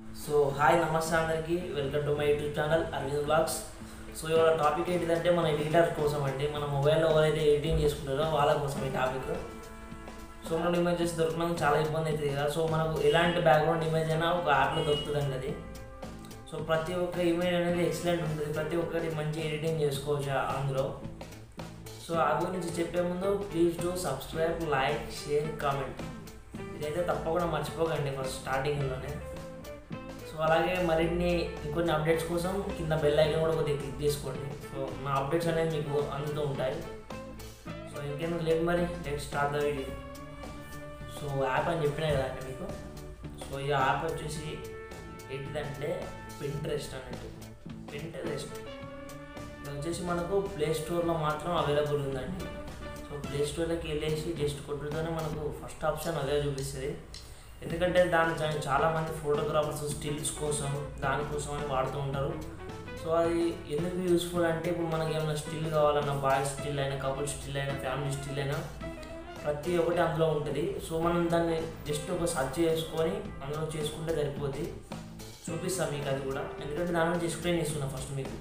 so hi నమస్తే అందరికీ welcome to my YouTube channel Aravind blogs so ఇవాళ టాపిక్ ఏంటిదంటే మన ఎడిటర్ కోసం అండి మన మొబైల్లో ఎవరైతే ఎడిటింగ్ చేసుకుంటారో వాళ్ళ కోసం ఈ టాపిక్ సో మన ఇమేజెస్ దొరకడం చాలా ఇబ్బంది అవుతుంది కదా సో మనకు ఎలాంటి బ్యాక్గ్రౌండ్ ఇమేజ్ అయినా ఒక యాప్లో దొరుకుతుందండి అది సో ప్రతి ఒక్క ఇమేజ్ అనేది ఎక్సలెంట్ ఉంటుంది ప్రతి ఒక్కటి మంచి ఎడిటింగ్ చేసుకోవచ్చు ఆ- అందులో సో ఆ గురించి చెప్పే ముందు please do subscribe like share comment ఇదైతే తప్పకుండా మర్చిపోకండి ఫస్ట్ స్టార్టింగ్లోనే సో అలాగే మరిన్ని ఇంకొన్ని అప్డేట్స్ కోసం కింద బెల్ ఐకాన్ కూడా కొద్దిగా క్లిక్ చేసుకోండి సో నా అప్డేట్స్ అనేవి మీకు అందుతూ ఉంటాయి సో ఇంకేందుకు లేదు మరి let start the video so app అని చెప్పినా కదండి మీకు సో ఈ యాప్ వచ్చేసి ఏంటిదంటే పింట్రెస్ట్ అన్నట్టు పింట్రెస్ట్ ఇది వచ్చేసి మనకు ప్లే స్టోర్లో మాత్రం అవైలబుల్ ఉందండి సో ప్లే స్టోర్లోకి వెళ్ళేసి జస్ట్ కొట్టుతోనే మనకు ఫస్ట్ ఆప్షన్ అదే చూపిస్తుంది ఎందుకంటే దాని చా- చాలామంది ఫోటోగ్రాఫర్స్ స్టిల్స్ కోసం దానికోసం అని వాడుతూ ఉంటారు సో అది ఎందుకు యూస్ఫుల్ అంటే ఇప్పుడు మనకి ఏమైనా స్టిల్ కావాలన్నా బాయ్స్ స్టిల్ అయినా కపుల్ స్టిల్ అయినా ఫ్యామిలీ స్టిల్ అయినా ప్రతి ఒక్కటి అందులో ఉంటుంది సో మనం దాన్ని జస్ట్ ఒక సర్చ్ చేసుకొని అందులో చేసుకుంటే సరిపోద్ది చూపిస్తాను మీకు అది కూడా ఎందుకంటే దాని గురించి ఎక్స్ప్లెయిన్ చేస్తున్నా ఫస్ట్ మీకు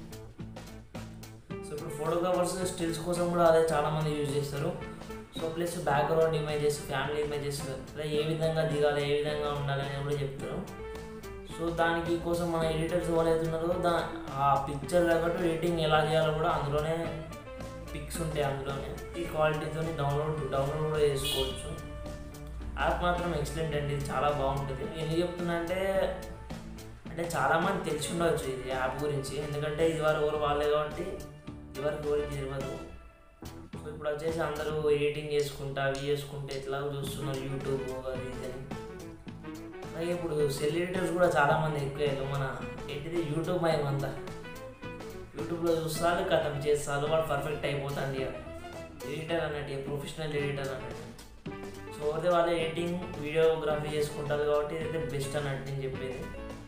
సో ఇప్పుడు ఫోటోగ్రాఫర్స్ స్టిల్స్ కోసం కూడా అదే చాలామంది యూజ్ చేస్తారు so plus background images family images అలా ఏ విధంగా దిగాలి ఏ విధంగా ఉండాలి అని కూడా చెప్తారు సో దానికి కోసం మన ఎడిటర్స్ వాళ్ళు అవుతున్నారో దా ఆ పిక్చర్ తగ్గట్టు ఎడిటింగ్ ఎలా చేయాలో కూడా అందులోనే పిక్స్ ఉంటాయి అందులోనే ఈ క్వాలిటీతో డౌన్లోడ్ డౌన్లోడ్ కూడా చేసుకోవచ్చు యాప్ మాత్రం ఎక్సలెంట్ అండి ఇది చాలా బాగుంటుంది ఎందుకు చెప్తున్నా అంటే అంటే చాలామంది తెలిసి ఉండవచ్చు ఇది యాప్ గురించి ఎందుకంటే ఇది వారు ఎవరు వాళ్ళే కాబట్టి ఎవరికి ఎవరికి తెలియదు సో ఇప్పుడు వచ్చేసి అందరూ ఎడిటింగ్ చేసుకుంటా అవి చేసుకుంటే ఎట్లా చూస్తున్నారు యూట్యూబ్ అది ఇది అని అలాగే ఇప్పుడు సెల్ ఎడిటర్స్ కూడా చాలామంది ఎక్కువ మన ఏంటిది యూట్యూబ్ మయం అంతా యూట్యూబ్లో చూస్తారు కథం చేస్తారు వాడు పర్ఫెక్ట్ అయిపోతుంది ఎడిటర్ అన్నట్టు ప్రొఫెషనల్ ఎడిటర్ అన్నట్టు సో అదే వాళ్ళు ఎడిటింగ్ వీడియోగ్రఫీ చేసుకుంటారు కాబట్టి ఇదైతే బెస్ట్ అన్నట్టు నేను చెప్పేది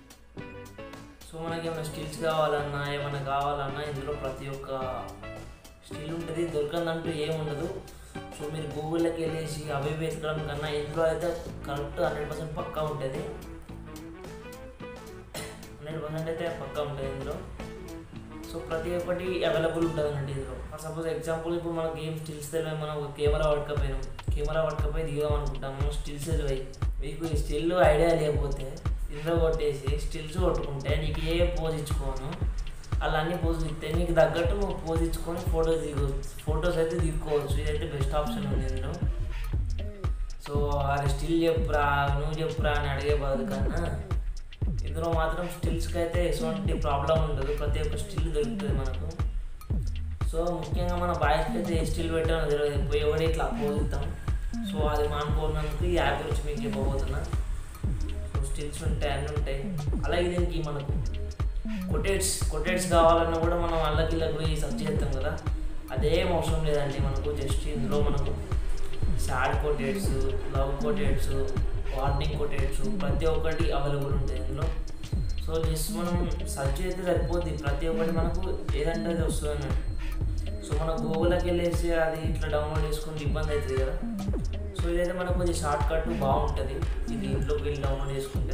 సో మనకి ఏమైనా స్టిల్స్ కావాలన్నా ఏమైనా కావాలన్నా ఇందులో ప్రతి ఒక్క స్టిల్ ఉంటుంది దొరకందంటూ ఏం ఉండదు సో మీరు గూగుల్లోకి వెళ్ళేసి అవి వెతకడం కన్నా ఇందులో అయితే కరెక్ట్ హండ్రెడ్ పర్సెంట్ పక్కా ఉంటుంది హండ్రెడ్ పర్సెంట్ అయితే పక్కా ఉంటుంది ఇందులో సో ప్రతి ఒక్కటి అవైలబుల్ ఉంటుంది అన్నట్టు ఇందులో సపోజ్ ఎగ్జాంపుల్ ఇప్పుడు మనకి ఏం స్టిల్స్ తెలియదు మనం ఒక కెమెరా పట్టుకపోయినాం కెమెరా పట్టుకపోయి దిగుదాం అనుకుంటాం మనం స్టిల్స్ తెలివాయి మీకు ఈ స్టిల్ ఐడియా లేకపోతే ఇందులో కొట్టేసి స్టిల్స్ కొట్టుకుంటే నీకు ఏ పోజ్ ఇచ్చుకోను అలా అన్ని పోజులు ఇస్తే నీకు తగ్గట్టు నువ్వు పోజ్ ఇచ్చుకొని ఫొటోస్ దిగవచ్చు ఫొటోస్ అయితే దిక్కోవచ్చు ఇదైతే బెస్ట్ ఆప్షన్ ఉంది ఇందులో సో అది స్టిల్ చెప్పురా నువ్వు చెప్పురా అని అడిగే బదులు కన్నా ఇందులో మాత్రం స్టిల్స్కి అయితే ఎటువంటి ప్రాబ్లం ఉండదు ప్రతి ఒక్క స్టిల్ దొరుకుతుంది మనకు సో ముఖ్యంగా మన బాయ్స్కి అయితే ఏ స్టిల్ పెట్టామో తెలియదు పోయి ఎవరు ఇట్లా పోజిస్తాం సో అది మానుకోనందుకు ఈ యాప్ గురించి మీకు చెప్పబోతున్నా సో స్టిల్స్ ఉంటాయి అన్నీ ఉంటాయి అలాగే దీనికి మనకు కొటేట్స్ కొటేట్స్ కావాలన్నా కూడా మనం అల్లకి ఇళ్ళకి పోయి సర్చ్ చేస్తాం కదా అదేం అవసరం లేదండి మనకు జస్ట్ ఇందులో మనకు sad quotes love quotes warning quotes ప్రతి ఒక్కటి అవైలబుల్ ఉంటాయి ఇందులో సో జస్ట్ మనం సర్చ్ చేస్తే సరిపోద్ది ప్రతి ఒక్కటి మనకు ఏదంటే అది వస్తుంది అన్నట్టు సో మనం గూగుల్లోకి వెళ్ళేసి అది ఇట్లా డౌన్లోడ్ చేసుకుంటే ఇబ్బంది అవుతుంది కదా సో ఇదైతే మనకు కొంచెం షార్ట్ కట్ బాగుంటుంది ఇది ఇంట్లోకి వెళ్ళి డౌన్లోడ్ చేసుకుంటే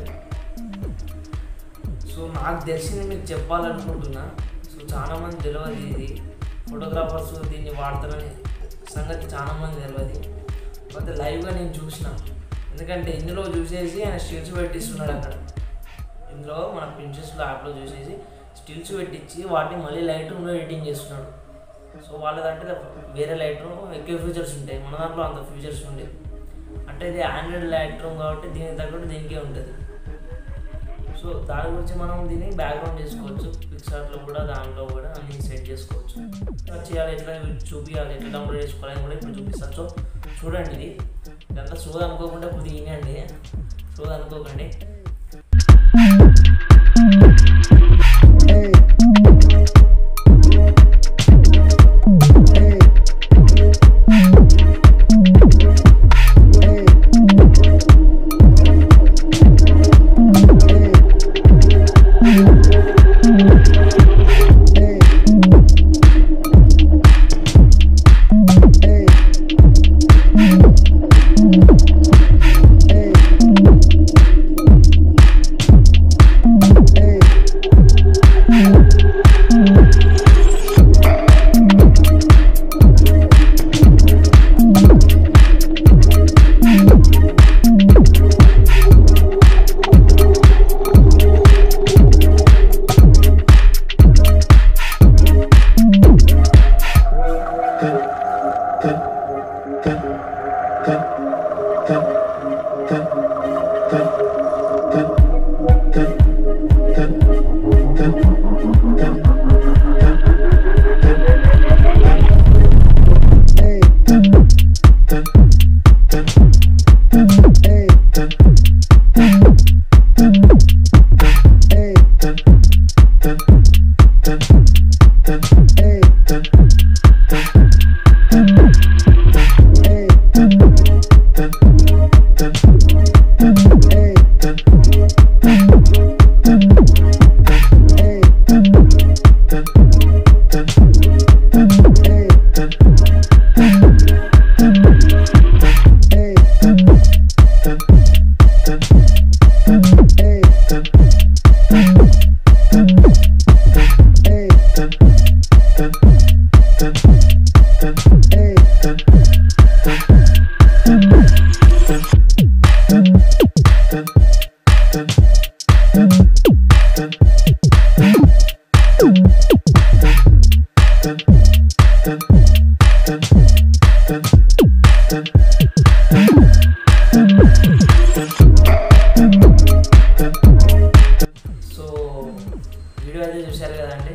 సో నాకు తెలిసింది మీకు చెప్పాలనుకుంటున్నా సో చాలామంది తెలియదు ఇది ఫోటోగ్రాఫర్స్ దీన్ని వాడతారని సంగతి చాలామంది తెలియదు కాకపోతే లైవ్గా నేను చూసిన ఎందుకంటే ఇందులో చూసేసి ఆయన స్టిల్స్ పెట్టిస్తున్నాడు అక్కడ ఇందులో మన ప్రిన్సెస్లో యాప్లో చూసేసి స్టిల్స్ పెట్టించి వాటిని మళ్ళీ లైట్ రూమ్లో ఎడిటింగ్ చేస్తున్నాడు సో వాళ్ళదంటే వేరే లైట్ రూమ్ ఎక్కువ ఫీచర్స్ ఉంటాయి మన దాంట్లో అంత ఫీచర్స్ ఉండేవి అంటే ఇది ఆండ్రాయిడ్ లైట్ రూమ్ కాబట్టి దీనికి తగ్గట్టు దీనికే ఉంటుంది సో దాని గురించి మనం దీన్ని బ్యాక్గ్రౌండ్ చేసుకోవచ్చు పిక్సార్ట్లో కూడా దాంట్లో కూడా అన్ని సెట్ చేసుకోవచ్చు ఎట్లా చేయాలి ఎట్లా చూపించాలి ఎట్లా డౌన్లోడ్ చేసుకోవాలని కూడా ఇప్పుడు చూపిస్తాను సో చూడండి ఇది ఇదంతా సోది అనుకోకుండా కొద్దిగా వినండి సోది అనుకోకండి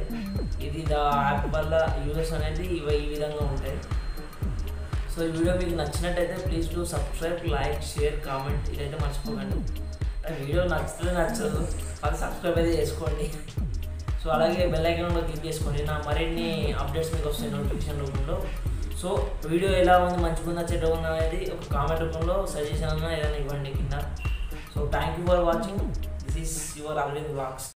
ఇది దా యాప్ వల్ల యూజెస్ అనేది ఇవి ఈ విధంగా ఉంటాయి సో ఈ వీడియో మీకు నచ్చినట్టయితే please do subscribe like share comment ఇదైతే మర్చిపోకండి ఆ వీడియో నచ్చితే నచ్చదు అది సబ్స్క్రైబ్ అయితే చేసుకోండి సో అలాగే బెల్ ఐకాన్ కూడా క్లిక్ చేసుకోండి నా మరిన్ని అప్డేట్స్ మీకు వస్తాయి నోటిఫికేషన్ రూపంలో సో వీడియో ఎలా ఉంది మంచిగా ఉందా చెడ్డ ఉందా అనేది ఒక కామెంట్ రూపంలో సజెషన్ అన్నా ఏదైనా ఇవ్వండి కింద so thank you for watching this is your Aravind blogs